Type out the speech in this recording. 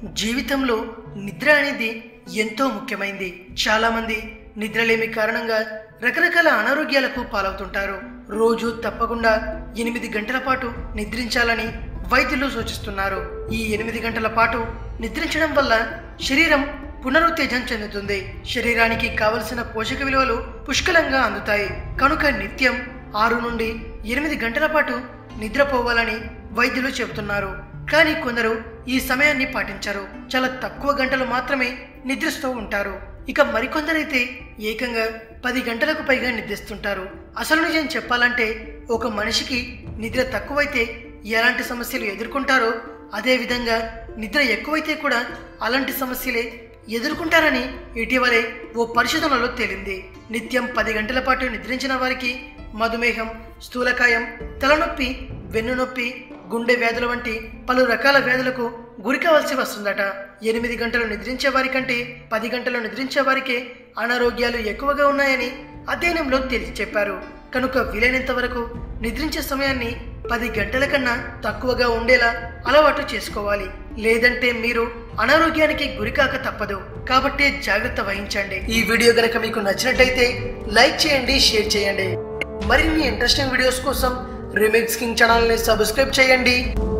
జీవితంలో నిద్ర అనేది ఎంతో ముఖ్యమైంది చాలా మంది నిద్రలేమి కారణంగా రకరకాల అనారోగ్యాలకు పాలవుతుంటారు రోజు తప్పకుండా ఎనిమిది గంటల పాటు నిద్రించాలని వైద్యులు సూచిస్తున్నారు ఈ ఎనిమిది గంటల పాటు నిద్రించడం వల్ల శరీరం పునరుత్తేజం చెందుతుంది శరీరానికి కావలసిన పోషక విలువలు పుష్కలంగా అందుతాయి కనుక నిత్యం ఆరు నుండి ఎనిమిది గంటల పాటు నిద్రపోవాలని వైద్యులు చెబుతున్నారు కానీ కొందరు ఈ సమయాన్ని పాటించరు చాలా తక్కువ గంటలు మాత్రమే నిద్రిస్తూ ఉంటారు ఇక మరికొందరైతే ఏకంగా పది గంటలకు పైగా నిద్రిస్తుంటారు అసలు నిజం చెప్పాలంటే ఒక మనిషికి నిద్ర తక్కువైతే ఎలాంటి సమస్యలు ఎదుర్కొంటారో అదే విధంగా నిద్ర ఎక్కువైతే కూడా అలాంటి సమస్యలే ఎదుర్కొంటారని ఇటీవలే ఓ పరిశోధనలో తేలింది నిత్యం పది గంటల పాటు నిద్రించిన వారికి మధుమేహం స్థూలకాయం తలనొప్పి వెన్నునొప్పి గుండె వ్యాధుల వంటి పలు రకాల వ్యాధులకు గురి కావాల్సి వస్తుందట ఎనిమిది గంటలు నిద్రించే వారి కంటే పది గంటలు నిద్రించే వారికే అనారోగ్యాలు ఎక్కువగా ఉన్నాయని అధ్యయనంలో తేల్చి చెప్పారు కనుక వీలైనంత వరకు నిద్రించే సమయాన్ని పది గంటల కన్నా తక్కువగా ఉండేలా అలవాటు చేసుకోవాలి లేదంటే మీరు అనారోగ్యానికి గురికాక తప్పదు కాబట్టి జాగ్రత్త వహించండి ఈ వీడియో గనక మీకు నచ్చినట్టయితే లైక్ చేయండి షేర్ చేయండి మరిన్ని ఇంట్రెస్టింగ్ వీడియోస్ కోసం రిమిక్స్ కింగ్ ఛానల్ని సబ్స్క్రైబ్ చేయండి